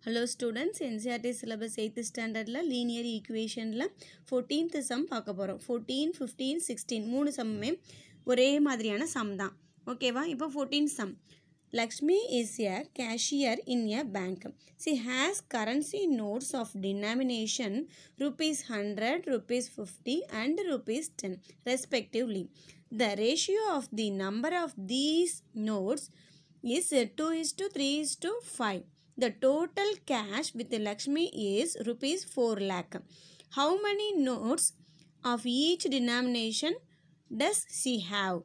Hello students NCRT syllabus eighth ஸ்டாண்டர்டில் linear ஈக்குவேஷனில் fourteenth sum பார்க்க போகிறோம் ஃபோர்டீன் ஃபிஃப்டீன் சிக்ஸ்டீன் மூணு சம்முமே ஒரே மாதிரியான சம் தான் ஓகேவா இப்போ fourteen sum Lakshmi is a cashier in a bank she has currency notes of denomination rupees 100 rupees 50 and rupees 10 respectively the ratio of the number of these notes is 2 is to 3 is to 5 the total cash with lakshmi is rupees 4 lakh how many notes of each denomination does she have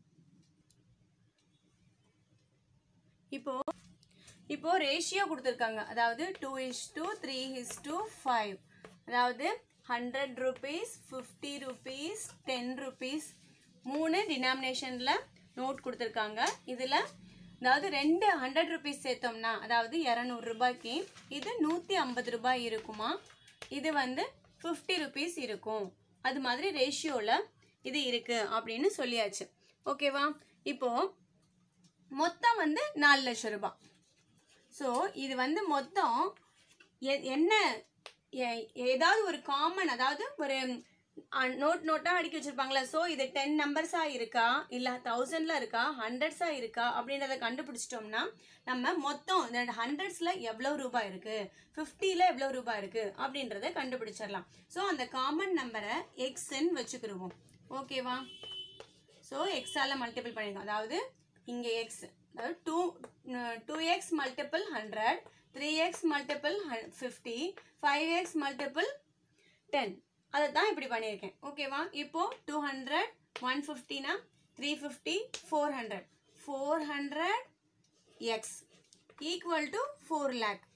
இப்போ இப்போ ratio கொடுத்துருக்காங்க அதாவது two is to three is to five அதாவது hundred rupees fifty rupees ten rupees மூணு டினாமினேஷனில் note கொடுத்துருக்காங்க இதில் அதாவது ரெண்டு ஹண்ட்ரட் ருபீஸ் சேர்த்தோம்னா அதாவது இரநூறு ரூபாய்க்கு இது நூற்றி ஐம்பது ரூபாய் இருக்குமா இது வந்து ஃபிஃப்டி ருபீஸ் இருக்கும் அது மாதிரி ரேஷியோவில் இது இருக்குது அப்படின்னு சொல்லியாச்சு ஓகேவா இப்போது மொத்தம் வந்து நாலு லட்சம் ரூபாய் ஸோ இது வந்து மொத்தம் எ- என்ன எ- ஏதாவது ஒரு காமன் அதாவது ஒரு நோட் நோட்டாக அடுக்கி வச்சிருப்பாங்களா ஸோ இது டென் நம்பர்ஸாக இருக்கா இல்லை தௌசண்டில் இருக்கா ஹண்ட்ரட்ஸாக இருக்கா அப்படின்றத கண்டுபிடிச்சிட்டோம்னா நம்ம மொத்தம் இந்த ஹண்ட்ரட்ஸில் எவ்வளோ ரூபாய் இருக்குது ஃபிஃப்டியில் எவ்வளோ ரூபாய் இருக்குது அப்படின்றத கண்டுபிடிச்சிடலாம் ஸோ அந்த காமன் நம்பரை எக்ஸ்ன்னு வச்சுக்கிருவோம் ஓகேவா ஸோ எக்ஸால் மல்டிபிள் பண்ணிருக்கோம் அதாவது இங்கே எக்ஸ் அதாவது two two x multiple hundred three x multiple fifty five x multiple ten அதை தான் இப்படி பண்ணியிருக்கேன் ஓகேவா இப்போ டூ ஹண்ட்ரட் ஒன் ஃபிஃப்டினா three fifty four hundred four hundred x equal to four lakh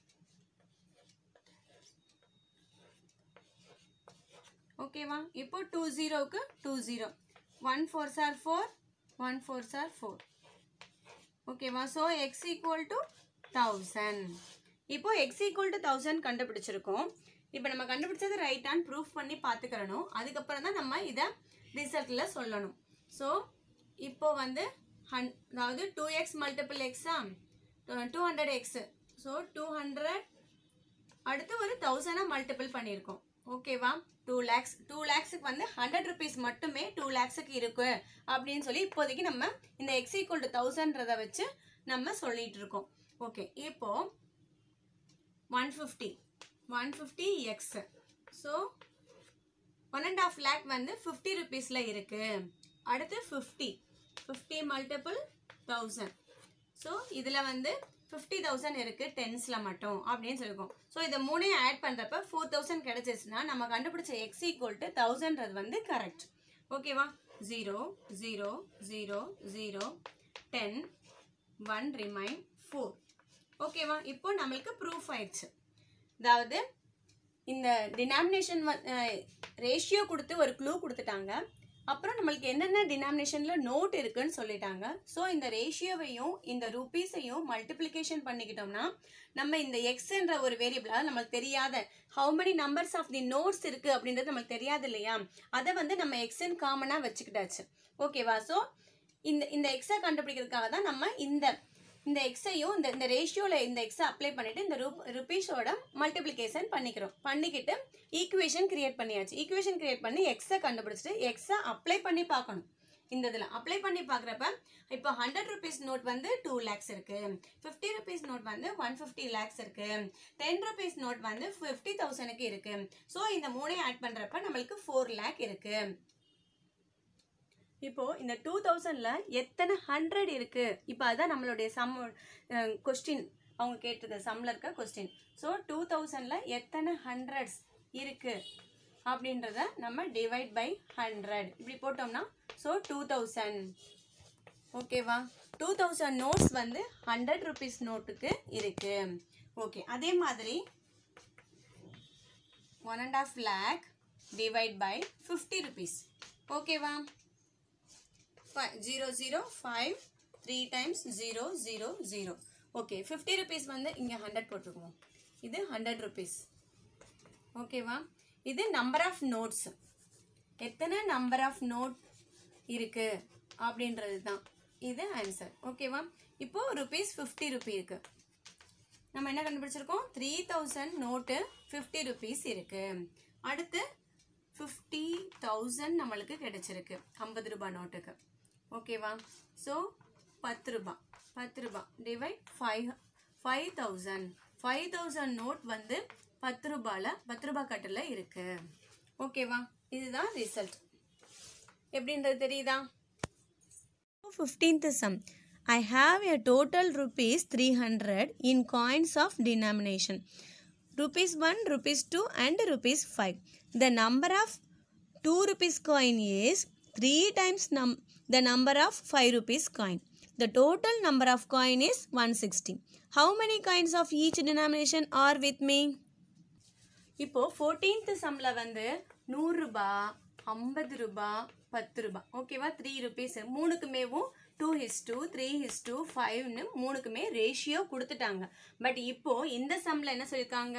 ஓகேவா இப்போ டூ ஜீரோவுக்கு two zero one four sir four one four sir four ஓகேவா so x equal to thousand இப்போ எக்ஸ் ஈக்குவல் டு தௌசண்ட் கண்டுபிடிச்சிருக்கோம் இப்போ நம்ம கண்டுபிடிச்சது ரைட்டான்னு ப்ரூஃப் பண்ணி பார்த்துக்கிறணும் அதுக்கப்புறம் தான் நம்ம இதை ரிசல்ட்டில் சொல்லணும் ஸோ இப்போ வந்து ஹன் அதாவது டூ எக்ஸ் மல்டிபிள் எக்ஸா two hundred x so two hundred அடுத்து ஒரு தௌசண்டாக மல்டிபிள் பண்ணியிருக்கோம் ஓகேவா டூ லேக்ஸ் டூ லேக்ஸுக்கு வந்து ஹண்ட்ரட் ருபீஸ் மட்டுமே டூ லேக்ஸுக்கு இருக்கு அப்படின்னு சொல்லி இப்போதைக்கு நம்ம இந்த எக்ஸ் ஈக்குவல் டு தௌசண்ட்றதை வச்சு நம்ம சொல்லிட்டு இருக்கோம் ஓகே இப்போ one fifty one fifty x so one and half lakh வந்து ஃபிஃப்டி ருபீஸில் இருக்கு அடுத்து fifty fifty multiple thousand so இதில் வந்து ஃபிஃப்டி தௌசண்ட் இருக்குது டென்ஸில் மட்டும் அப்படின்னு சொல்லியிருக்கோம் ஸோ இதை மூணையும் ஆட் பண்ணுறப்ப ஃபோர் தௌசண்ட் கிடச்சிச்சுன்னா நம்ம கண்டுபிடிச்ச எக்ஸ் ஈக்குவல் டு தௌசண்ட்றது வந்து கரெக்ட் ஓகேவா zero zero zero zero ten one remain four ஓகேவா இப்போ நம்மளுக்கு ப்ரூஃப் ஆயிடுச்சு அதாவது இந்த டினாமினேஷன் ரேஷியோ கொடுத்து ஒரு க்ளூ கொடுத்துட்டாங்க அப்புறம் நம்மளுக்கு என்னென்ன டினாமினேஷனில் நோட் இருக்குன்னு சொல்லிட்டாங்க ஸோ இந்த ரேஷியோவையும் இந்த ருபீஸையும் மல்டிப்ளிகேஷன் பண்ணிக்கிட்டோம்னா நம்ம இந்த எக்ஸ்ன்ற ஒரு வேரியபிள் அதாவது நம்மளுக்கு தெரியாத how many numbers of the notes இருக்குது அப்படின்றது நம்மளுக்கு தெரியாது இல்லையா அதை வந்து நம்ம எக்ஸ்ன்னு காமனாக வச்சுக்கிட்டாச்சு ஓகேவா ஸோ இந்த இந்த எக்ஸை கண்டுபிடிக்கிறதுக்காக தான் நம்ம இந்த இந்த எக்ஸையும் இந்த இந்த ரேஷியோவில் இந்த எக்ஸை அப்ளை பண்ணிட்டு இந்த ரூப் ருபீஸோட மல்டிப்ளிகேஷன் பண்ணிக்கிறோம் பண்ணிக்கிட்டு ஈக்குவேஷன் கிரியேட் பண்ணியாச்சு ஈக்குவேஷன் கிரியேட் பண்ணி எக்ஸை கண்டுபிடிச்சிட்டு எக்ஸை அப்ளை பண்ணி பார்க்கணும் இந்த இதில் அப்ளை பண்ணி பார்க்குறப்ப இப்போ ஹண்ட்ரட் ருபீஸ் நோட் வந்து டூ லேக்ஸ் இருக்கு ஃபிஃப்டி ருபீஸ் நோட் வந்து ஒன் ஃபிஃப்டி லேக்ஸ் இருக்கு டென் ருபீஸ் நோட் வந்து ஃபிஃப்டி தௌசண்ட்க்கு இருக்கு ஸோ இந்த மூணையும் ஆட் பண்ணுறப்ப நம்மளுக்கு ஃபோர் லேக் இருக்கு இப்போ இந்த டூ தௌசண்ட்ல எத்தனை ஹண்ட்ரட் இருக்கு இப்போ அதான் நம்மளுடைய சம் கொஸ்டின் அவங்க கேட்டது சம்ல இருக்க கொஸ்டின் ஸோ டூ தௌசண்ட்ல எத்தனை ஹண்ட்ரட்ஸ் இருக்கு அப்படின்றத நம்ம டிவைட் பை ஹண்ட்ரட் இப்படி போட்டோம்னா ஸோ டூ தௌசண்ட் ஓகேவா டூ தௌசண்ட் நோட்ஸ் வந்து ஹண்ட்ரட் ருபீஸ் நோட்டுக்கு இருக்கு ஓகே அதே மாதிரி one and half lakh divide by fifty rupees ஓகேவா zero zero five three times zero zero zero okay fifty rupees வந்து இங்கே ஹண்ட்ரட் போட்டுக்குவோம் இது ஹண்ட்ரட் ருபீஸ் ஓகேவா இது நம்பர் ஆஃப் நோட்ஸ் எத்தனை நம்பர் ஆஃப் நோட் இருக்கு அப்படின்றது தான் இது ஆன்சர் ஓகேவா இப்போ ருபீஸ் ஃபிஃப்டி ருபி இருக்கு நம்ம என்ன கண்டுபிடிச்சிருக்கோம் three thousand note fifty rupees இருக்கு அடுத்து ஃபிஃப்டி தௌசண்ட் நம்மளுக்கு கிடைச்சிருக்கு ஐம்பது ரூபாய் நோட்டுக்கு ஓகேவா ஸோ பத்து ரூபாய் பத்து ரூபாய் divide five five thousand five thousand note வந்து பத்து ரூபாயில் பத்து ரூபாய் கட்டில் இருக்கு ஓகேவா இதுதான் ரிசல்ட் எப்படின்றது தெரியுதா Fifteenth sum. I have a total rupees 300 in coins of denomination. Rupees 1, rupees 2 and rupees 5. The number of 2 rupees coin is 3 times num- the number of 5 rupees coin. The total number of coin is 160. How many coins of each denomination are with me? இப்போ fourteenth சம்ல வந்து நூறு ரூபாய் ஐம்பது ரூபாய் பத்து ரூபாய் ஓகேவா த்ரீ ருபீஸ் மூணுக்குமேவும் two is to three is to ஃபைவ்னு மூணுக்குமே ரேஷியோ கொடுத்துட்டாங்க பட் இப்போ இந்த சம்ல என்ன சொல்லியிருக்காங்க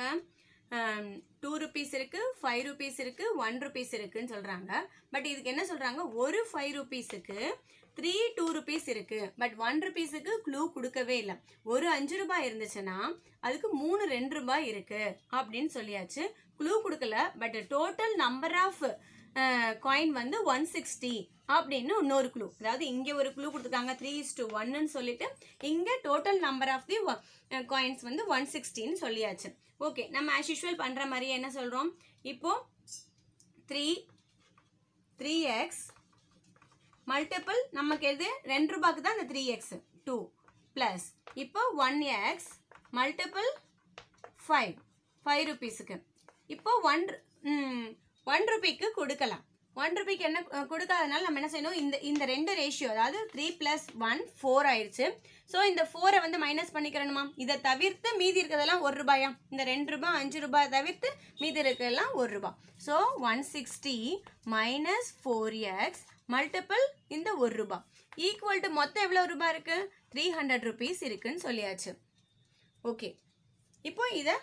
டூ ருபீஸ் இருக்கு ஃபைவ் ருபீஸ் இருக்கு ஒன் ருபீஸ் இருக்குன்னு சொல்றாங்க பட் இதுக்கு என்ன சொல்றாங்க ஒரு ஃபைவ் ருபீஸுக்கு த்ரீ டூ ருபீஸ் இருக்கு பட் ஒன் ருபீஸுக்கு க்ளூ கொடுக்கவே இல்லை ஒரு அஞ்சு ரூபாய் இருந்துச்சுன்னா அதுக்கு மூணு ரெண்டு ரூபாய் இருக்கு அப்படின்னு சொல்லியாச்சு க்ளூ கொடுக்கல but total number of coin வந்து ஒன் சிக்ஸ்டி அப்படின்னு இன்னொரு க்ளூ அதாவது இங்கே ஒரு க்ளூ கொடுத்துருக்காங்க த்ரீ இஸ் டூ ஒன்னு சொல்லிட்டு இங்கே total number of the coins வந்து ஒன் சிக்ஸ்டின்னு சொல்லியாச்சு ஓகே நம்ம ஆஸ் யூஷுவல் பண்ணுற மாதிரியே என்ன சொல்கிறோம் இப்போ த்ரீ த்ரீ எக்ஸ் மல்டிபிள் நமக்கு எது ரெண்டு ரூபாய்க்கு தான் இந்த த்ரீ எக்ஸ் டூ ப்ளஸ் இப்போ one x multiple five five ருபீஸுக்கு இப்போ ஒன் ஒன் ருபிக்கு கொடுக்கலாம் ஒன் ருபிக்கு என்ன அஹ், கொடுக்காதனால நம்ம என்ன செய்யணும் இந்த இந்த ரெண்டு ரேஷியோ அதாவது த்ரீ ப்ளஸ் ஒன் ஃபோர் ஆயிடுச்சு ஸோ இந்த ஃபோரை வந்து மைனஸ் பண்ணிக்கிறணுமா இதை தவிர்த்து மீதி இருக்கிறதெல்லாம் ஒரு ரூபாயா இந்த ரெண்டு ரூபாய் அஞ்சு ரூபாய் தவிர்த்து மீதி இருக்கிறதெல்லாம் ஒரு ரூபாய் so one sixty minus four x multiple இந்த ஒரு ரூபாய் ஈக்குவல் டு மொத்தம் எவ்வளோ ரூபாய் இருக்கு த்ரீ ஹண்ட்ரட் ருபீஸ் இருக்குன்னு சொல்லியாச்சு ஓகே இப்போ இதை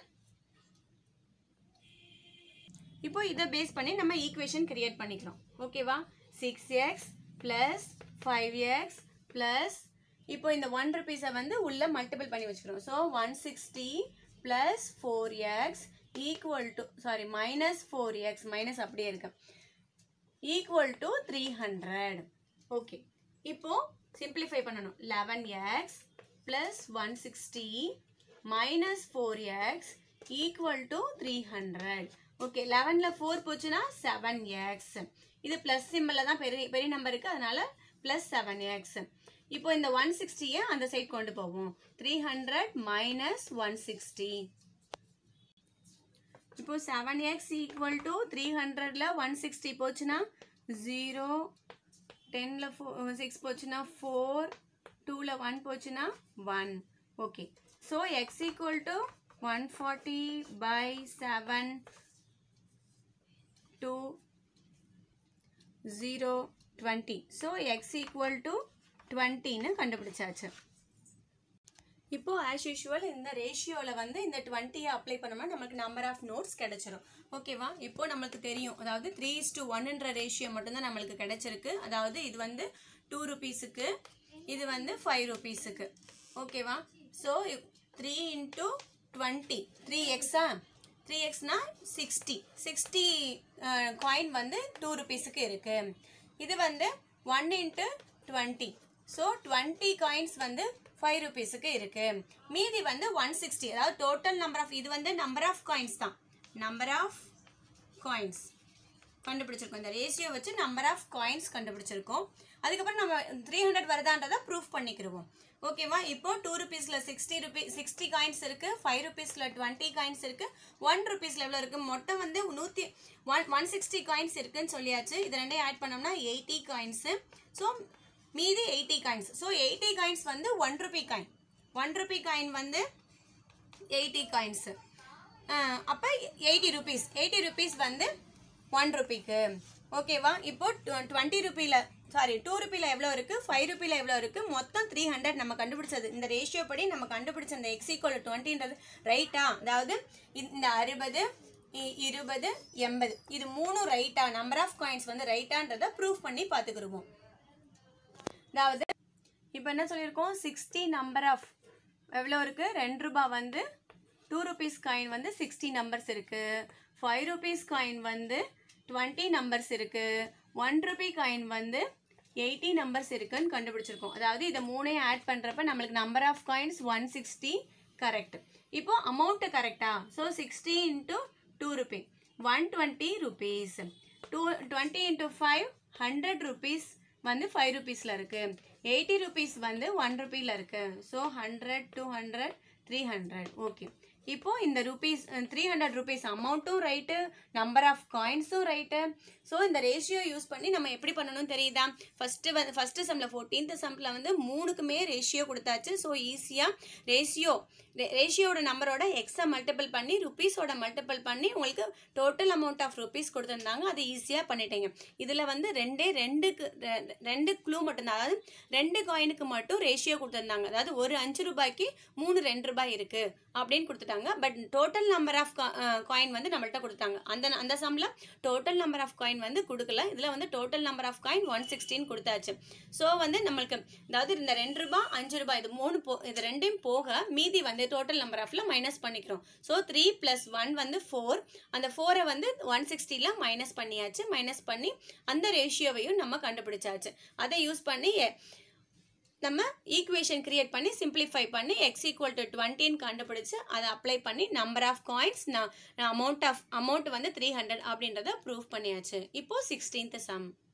இப்போ இதை பேஸ் பண்ணி நம்ம ஈக்குவேஷன் கிரியேட் பண்ணிக்கிறோம் ஓகேவா six x plus five x plus இப்போ இந்த ஒன் ருபீஸை வந்து உள்ள மல்டிபிள் பண்ணி வச்சுக்கிறோம் so one sixty plus four x equal to sorry minus four x minus அப்படியே இருக்கு equal to three hundred okay இப்போ சிம்பிளிஃபை பண்ணணும் eleven x plus one sixty minus four x equal to three hundred okay லெவனில் four போச்சுன்னா seven x இது plus சிம்பிளில் தான் பெரிய பெரிய நம்பர் இருக்குது அதனால ப்ளஸ் செவன் எக்ஸ் இப்போ இந்த ஒன் சிக்ஸ்டியை அந்த சைட் கொண்டு போவோம் three hundred minus one sixty இப்போ seven x equal to three ஹண்ட்ரட்ல ஒன் சிக்ஸ்டி போச்சுன்னா ஜீரோ டென்னில் ஃபோ சிக்ஸ் போச்சுன்னா ஃபோர் டூவில் ஒன் போச்சுன்னா one okay so x equal to one forty by seven two zero twenty so x equal to டுவெண்ட்டின்னு கண்டுபிடிச்சாச்சு இப்போ ஆஸ் யூஷுவல் இந்த ரேஷியோவில் வந்து இந்த டுவெண்ட்டியை அப்ளை பண்ணோம்னா நமக்கு நம்பர் ஆஃப் நோட்ஸ் கிடைச்சிரும் ஓகேவா இப்போ நம்மளுக்கு தெரியும் அதாவது த்ரீ இஸ் டு ஒன்ன்ற ரேஷியோ மட்டும்தான் நம்மளுக்கு கிடைச்சிருக்கு அதாவது இது வந்து டூ ருபீஸுக்கு இது வந்து ஃபைவ் ருபீஸுக்கு ஓகேவா so three into twenty three எக்ஸா த்ரீ எக்ஸ்னா சிக்ஸ்டி சிக்ஸ்டி காயின் வந்து டூ ருபீஸுக்கு இருக்கு இது வந்து one into twenty so twenty coins வந்து ஃபைவ் ருபீஸுக்கு இருக்கு மீதி வந்து ஒன் சிக்ஸ்டி அதாவது டோட்டல் நம்பர் ஆஃப் இது வந்து நம்பர் ஆஃப் காயின்ஸ் தான் நம்பர் ஆஃப் காயின்ஸ் கண்டுபிடிச்சிருக்கோம் இந்த ரேஷியோ வச்சு நம்பர் ஆஃப் காயின்ஸ் கண்டுபிடிச்சிருக்கோம் அதுக்கப்புறம் நம்ம த்ரீ ஹண்ட்ரட் வருதான்றதை ப்ரூஃப் பண்ணிக்கிருவோம் ஓகேவா இப்போ டூ ருபீஸில் சிக்ஸ்டி ருபீ சிக்ஸ்டி காயின்ஸ் இருக்கு ஃபைவ் ருபீஸில் டுவெண்ட்டி காயின்ஸ் இருக்கு ஒன் ருபீஸில் எவ்வளோ இருக்கு மொத்தம் வந்து நூற்றி ஒன் ஒன் சிக்ஸ்டி காயின்ஸ் இருக்குன்னு சொல்லியாச்சு இது ரெண்டையும் ஆட் பண்ணோம்னா எயிட்டி காயின்ஸு ஸோ மீதி eighty coins so eighty coins வந்து one rupee coin one rupee coin வந்து எயிட்டி காயின்ஸு அப்போ எயிட்டி ருபீஸ் எயிட்டி ருபீஸ் வந்து ஒன் ருபிக்கு ஓகேவா இப்போ டுவெண்ட்டி ருபியில் சாரி டூ ருபியில் எவ்வளோ இருக்குது ஃபைவ் ருபியில் எவ்வளோ இருக்குது மொத்தம் த்ரீ ஹண்ட்ரட் நம்ம கண்டுபிடிச்சது இந்த ரேஷியோ படி நம்ம கண்டுபிடிச்ச இந்த எக்ஸிக்கோல் டுவெண்ட்டின்றது ரைட்டா அதாவது இந்த அறுபது இ- இருபது எண்பது இது மூணும் ரைட்டா நம்பர் ஆஃப் காயின்ஸ் வந்து ரைட்டான்றதை ப்ரூஃப் பண்ணி பார்த்துக்கிருவோம் அதாவது இப்போ என்ன சொல்லியிருக்கோம் சிக்ஸ்டி நம்பர் ஆஃப் எவ்வளோ இருக்குது ரெண்டு ரூபாய் வந்து டூ ருபீஸ் காயின் வந்து சிக்ஸ்டி நம்பர்ஸ் இருக்கு ஃபைவ் ருபீஸ் காயின் வந்து டுவெண்ட்டி நம்பர்ஸ் இருக்கு ஒன் ருபி காயின் வந்து எயிட்டி நம்பர்ஸ் இருக்குன்னு கண்டுபிடிச்சிருக்கோம் அதாவது இதை மூணையும் ஆட் பண்ணுறப்ப நம்மளுக்கு number of coins one sixty correct இப்போ அமௌண்ட்டு கரெக்டா so sixty into two rupee one twenty rupees two twenty into five hundred rupees வந்து ஃபைவ் ருபீஸில் இருக்கு எயிட்டி ருபீஸ் வந்து ஒன் ருபியில் இருக்கு so hundred two hundred three hundred okay இப்போ இந்த ருபீஸ் த்ரீ ஹண்ட்ரட் ருபீஸ் அமௌண்ட்டும் ரைட்டு நம்பர் ஆஃப் காயின்ஸும் ரைட்டு ஸோ இந்த ரேஷியோ யூஸ் பண்ணி நம்ம எப்படி பண்ணணும் தெரியுதா ஃபஸ்ட்டு வந்து ஃபஸ்ட்டு சம்மில் ஃபோர்டீன்த் சம்மில் வந்து மூணுக்குமே ரேஷியோ கொடுத்தாச்சு ஸோ ஈஸியாக ரேஷியோ ரேஷியோட நம்பரோட எக்ஸை மல்டிபிள் பண்ணி ருபீஸோட மல்டிபிள் பண்ணி உங்களுக்கு டோட்டல் அமௌண்ட் ஆஃப் ருபீஸ் கொடுத்துருந்தாங்க அது ஈஸியாக பண்ணிட்டீங்க இதில் வந்து ரெண்டே ரெண்டுக்கு ரெ- ரெண்டு க்ளூ மட்டும்தான் அதாவது ரெண்டு காயினுக்கு மட்டும் ரேஷியோ கொடுத்துருந்தாங்க அதாவது ஒரு அஞ்சு ரூபாய்க்கு மூணு ரெண்டு ரூபாய் இருக்கு அப்படின்னு கொடுத்துட்டாங்க but total number of coin வந்து நம்மள்ட்ட கொடுத்தாங்க அந்த அந்த சம்மில் டோட்டல் நம்பர் ஆஃப் காயின் வந்து கொடுக்கல இதில் வந்து total number of coin one சிக்ஸ்டின் கொடுத்தாச்சு ஸோ வந்து நம்மளுக்கு அதாவது இந்த ரெண்டு ரூபாய் அஞ்சு ரூபாய் இது மூணு போ இது ரெண்டையும் போக மீதி வந்து டோட்டல் நம்பர் ஆஃப்ல மைனஸ் பண்ணிக்கிறோம் ஸோ த்ரீ ப்ளஸ் ஒன் வந்து ஃபோர் அந்த ஃபோரை வந்து ஒன் சிக்ஸ்டியில் மைனஸ் பண்ணியாச்சு மைனஸ் பண்ணி அந்த ரேஷியோவையும் நம்ம கண்டுபிடிச்சாச்சு அதை யூஸ் பண்ணி எ- நம்ம ஈக்குவேஷன் கிரியேட் பண்ணி சிம்பிளிஃபை பண்ணி எக்ஸ் ஈக்குவல் டு டுவெண்ட்டின்னு கண்டுபிடிச்சு அதை அப்ளை பண்ணி நம்பர் ஆஃப் காயின்ஸ் நான் அமௌண்ட் ஆஃப் அமௌண்ட் வந்து த்ரீ ஹண்ட்ரட் அப்படின்றத ப்ரூவ் பண்ணியாச்சு இப்போ சிக்ஸ்டீன்த் சம்